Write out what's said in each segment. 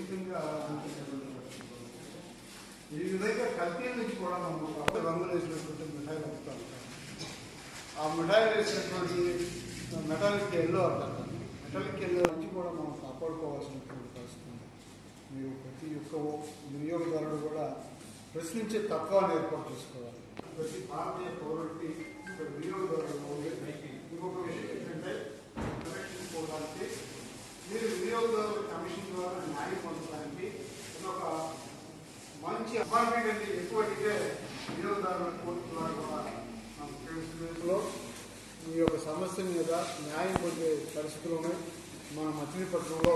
ఖచ్చితంగా అందించేటువంటి పరిస్థితి ఉంది. ఈ విధంగా కల్తీ నుంచి కూడా మనం కొత్త రంగులు వేసినటువంటి మిఠాయిలు అమ్ముతాం ఆ మిఠాయిలు వేసినటువంటి మెటాలిక్ ఎల్లో అంటారు మెటాలిక్ ఎల్లో నుంచి కూడా మనం కాపాడుకోవాల్సినటువంటి పరిస్థితి ఉంది మీరు ప్రతి ఒక్క వినియోగదారుడు కూడా ప్రశ్నించే తత్వాన్ని ఏర్పాటు చేసుకోవాలి ప్రతి భారతీయ పౌరుడికి ఒక వినియోగదారుడు ఉండే ఇంకొక విషయం ఏంటంటే కనెక్షన్ పోవడానికి మీరు వినియోగదారుల కమిషన్ ద్వారా న్యాయం పొందడానికి ఒక మంచి అపార్ట్మెంట్ అంటే ఎక్కువ అడిగితే వినియోగదారుల కోర్టు ద్వారా కూడా మనకు తెలుసులో మీ యొక్క సమస్య మీద న్యాయం పొందే పరిస్థితులు ఉన్నాయి మన మచిలీపట్నంలో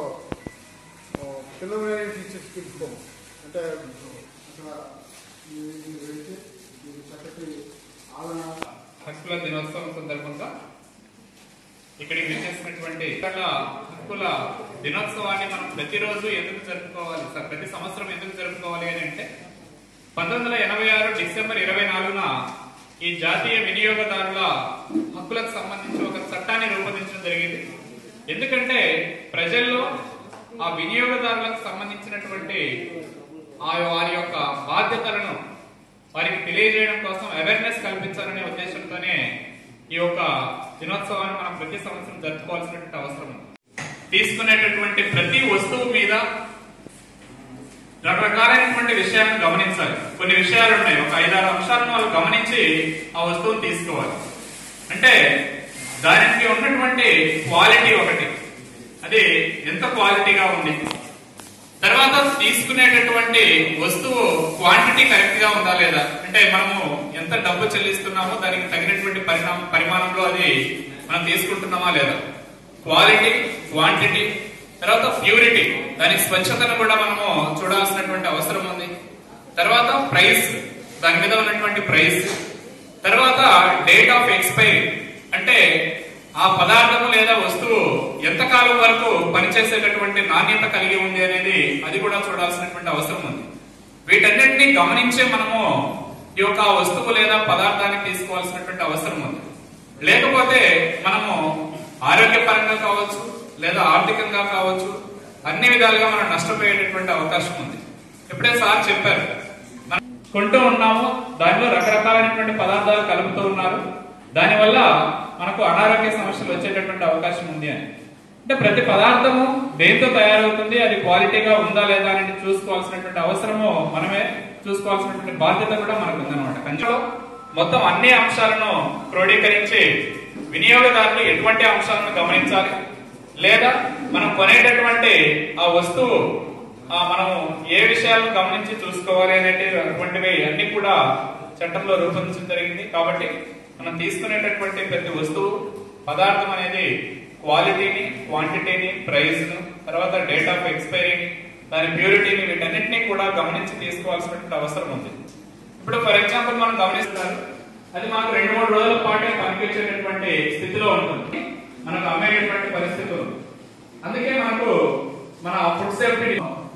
పిల్లలైన టీచర్స్ పిలుచుకోము అంటే అక్కడ మీరు మీరు వెళ్తే మీరు చక్కటి ఆదరణ హక్కుల దినోత్సవం సందర్భంగా ఇక్కడికి విచ్చేసినటువంటి ఇతర హక్కుల దినోత్సవాన్ని మనం ప్రతిరోజు ఎందుకు జరుపుకోవాలి సార్ ప్రతి సంవత్సరం ఎందుకు జరుపుకోవాలి అని అంటే పంతొమ్మిది వందల ఎనభై ఆరు డిసెంబర్ ఇరవై నాలుగున ఈ జాతీయ వినియోగదారుల హక్కులకు సంబంధించి ఒక చట్టాన్ని రూపొందించడం జరిగింది ఎందుకంటే ప్రజల్లో ఆ వినియోగదారులకు సంబంధించినటువంటి ఆ వారి యొక్క బాధ్యతలను వారికి తెలియజేయడం కోసం అవేర్నెస్ కల్పించాలనే ఉద్దేశంతోనే ఈ యొక్క దినోత్సవాన్ని మనం ప్రతి సంవత్సరం జరుపుకోవాల్సినటువంటి అవసరం ఉంది తీసుకునేటటువంటి ప్రతి వస్తువు మీద రకరకాలైనటువంటి విషయాలను గమనించాలి కొన్ని విషయాలు ఉన్నాయి ఒక ఐదారు అంశాలను వాళ్ళు గమనించి ఆ వస్తువును తీసుకోవాలి అంటే దానికి ఉన్నటువంటి క్వాలిటీ ఒకటి అది ఎంత క్వాలిటీగా ఉంది తర్వాత తీసుకునేటటువంటి వస్తువు క్వాంటిటీ కరెక్ట్ గా ఉందా లేదా అంటే మనము ఎంత డబ్బు చెల్లిస్తున్నామో దానికి తగినటువంటి పరిణామ పరిమాణంలో అది మనం తీసుకుంటున్నామా లేదా క్వాలిటీ క్వాంటిటీ తర్వాత ప్యూరిటీ దాని స్వచ్ఛతను కూడా మనము చూడాల్సినటువంటి అవసరం ఉంది తర్వాత ప్రైస్ దాని మీద ఉన్నటువంటి ప్రైస్ తర్వాత డేట్ ఆఫ్ ఎక్స్పైరీ అంటే ఆ పదార్థము లేదా వస్తువు ఎంతకాలం వరకు పనిచేసేటటువంటి నాణ్యత కలిగి ఉంది అనేది అది కూడా చూడాల్సినటువంటి అవసరం ఉంది వీటన్నిటిని గమనించే మనము ఈ యొక్క వస్తువు లేదా పదార్థాన్ని తీసుకోవాల్సినటువంటి అవసరం ఉంది లేకపోతే మనము ఆరోగ్యపరంగా కావచ్చు లేదా ఆర్థికంగా కావచ్చు అన్ని విధాలుగా మనం నష్టపోయేటటువంటి అవకాశం ఉంది ఇప్పుడే సార్ చెప్పారు మనం కొంటూ ఉన్నాము దానిలో రకరకాలైనటువంటి పదార్థాలు కలుపుతూ ఉన్నారు దానివల్ల మనకు అనారోగ్య సమస్యలు వచ్చేటటువంటి అవకాశం ఉంది అని అంటే ప్రతి పదార్థము దేంతో తయారవుతుంది అది క్వాలిటీగా ఉందా లేదా అనేది చూసుకోవాల్సినటువంటి అవసరము మనమే చూసుకోవాల్సినటువంటి బాధ్యత కూడా మనకు ఉందన్నమాట కంచెలో మొత్తం అన్ని అంశాలను క్రోడీకరించి వినియోగదారులు ఎటువంటి అంశాలను గమనించాలి లేదా మనం కొనేటటువంటి ఆ వస్తువు ఆ మనం ఏ విషయాలను గమనించి చూసుకోవాలి అనేటువంటివి అన్ని కూడా చట్టంలో రూపొందించడం జరిగింది కాబట్టి మనం తీసుకునేటటువంటి ప్రతి వస్తువు పదార్థం అనేది క్వాలిటీని క్వాంటిటీని ప్రైస్ తర్వాత డేట్ ఆఫ్ ఎక్స్పైరీని దాని ప్యూరిటీని వీటన్నిటిని కూడా గమనించి తీసుకోవాల్సినటువంటి అవసరం ఉంది ఇప్పుడు ఫర్ ఎగ్జాంపుల్ మనం గమనిస్తున్నారు అది మనకు రెండు మూడు రోజుల పాటే కనిపించేటటువంటి స్థితిలో ఉంటుంది మనకు అమ్మేటటువంటి పరిస్థితి ఉంది అందుకే మనకు మన ఫుడ్ సేఫ్టీ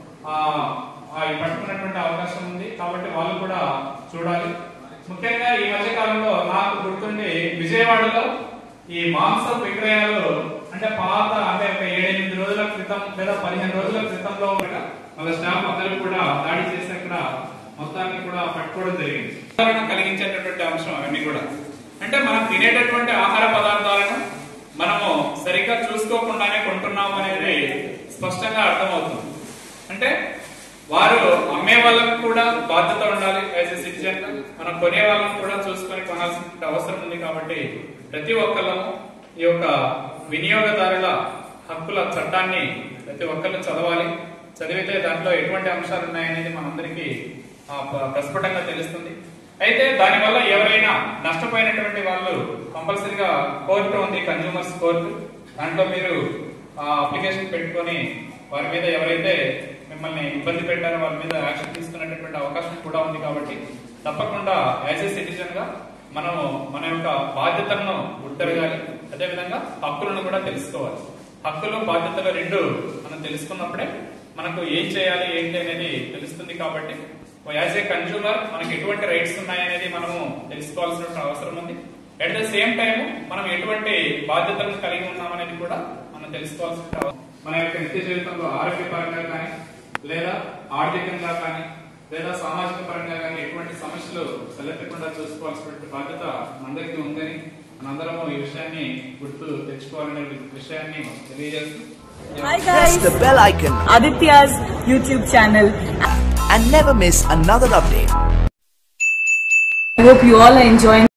పట్టుకున్నటువంటి అవకాశం ఉంది కాబట్టి వాళ్ళు కూడా చూడాలి ముఖ్యంగా ఈ మధ్య కాలంలో నాకు గుర్తుండి విజయవాడలో ఈ మాంసం విక్రయాలు అంటే పాత అంటే ఒక ఏడెనిమిది రోజుల క్రితం లేదా పదిహేను రోజుల క్రితంలో కూడా వాళ్ళ స్టాఫ్ అందరూ కూడా దాడి చేసి అక్కడ మొత్తాన్ని కూడా పట్టుకోవడం జరిగింది ఆందోళన కలిగించేటటువంటి అంశం అవన్నీ కూడా అంటే మనం తినేటటువంటి ఆహార పదార్థాలను మనము సరిగ్గా చూసుకోకుండానే కొంటున్నాము అనేది స్పష్టంగా అర్థమవుతుంది అంటే వారు అమ్మే వాళ్ళకు కూడా బాధ్యత ఉండాలి యాజ్ ఎ సిటిజన్ మనం కొనే వాళ్ళని కూడా చూసుకొని కొనాల్సిన అవసరం ఉంది కాబట్టి ప్రతి ఒక్కళ్ళము ఈ యొక్క వినియోగదారుల హక్కుల చట్టాన్ని ప్రతి ఒక్కళ్ళు చదవాలి చదివితే దాంట్లో ఎటువంటి అంశాలు ఉన్నాయనేది మనందరికీ ఆ, ప- ప్రస్ఫుటంగా తెలుస్తుంది అయితే దానివల్ల ఎవరైనా నష్టపోయినటువంటి వాళ్ళు కంపల్సరీగా కోర్టు ఉంది కన్జ్యూమర్స్ కోర్టు దాంట్లో మీరు అప్లికేషన్ పెట్టుకొని వారి మీద ఎవరైతే మిమ్మల్ని ఇబ్బంది పెట్టారో వారి మీద యాక్షన్ తీసుకునేటటువంటి అవకాశం కూడా ఉంది కాబట్టి తప్పకుండా యాజ్ ఏ సిటిజన్ గా మనము మన యొక్క బాధ్యతలను గుర్తెరగాలి అదేవిధంగా హక్కులను కూడా తెలుసుకోవాలి హక్కులు బాధ్యతలు రెండు మనం తెలుసుకున్నప్పుడే మనకు ఏం చేయాలి ఏంటి అనేది తెలుస్తుంది కాబట్టి యాజ్ ఏ కన్జ్యూమర్ మనకి ఎటువంటి రైట్స్ ఉన్నాయనేది మనము తెలుసుకోవాల్సిన అవసరం ఉంది అట్ ద సేమ్ టైం మనం ఎటువంటి బాధ్యతలను కలిగి ఉన్నామనేది కూడా మనం తెలుసుకోవాల్సిన అవసరం మన యొక్క నిత్య జీవితంలో ఆరోగ్యపరంగా కానీ లేదా ఆర్థికంగా కానీ లేదా సామాజిక పరంగా కానీ ఎటువంటి సమస్యలు తలెత్తకుండా చూసుకోవాల్సిన బాధ్యత మనందరికీ ఉందని మనందరము ఈ విషయాన్ని గుర్తు తెచ్చుకోవాలనే విషయాన్ని తెలియజేస్తూ Hi Press guys, the bell icon Aditya's YouTube channel. and never miss another update. I hope you all are enjoying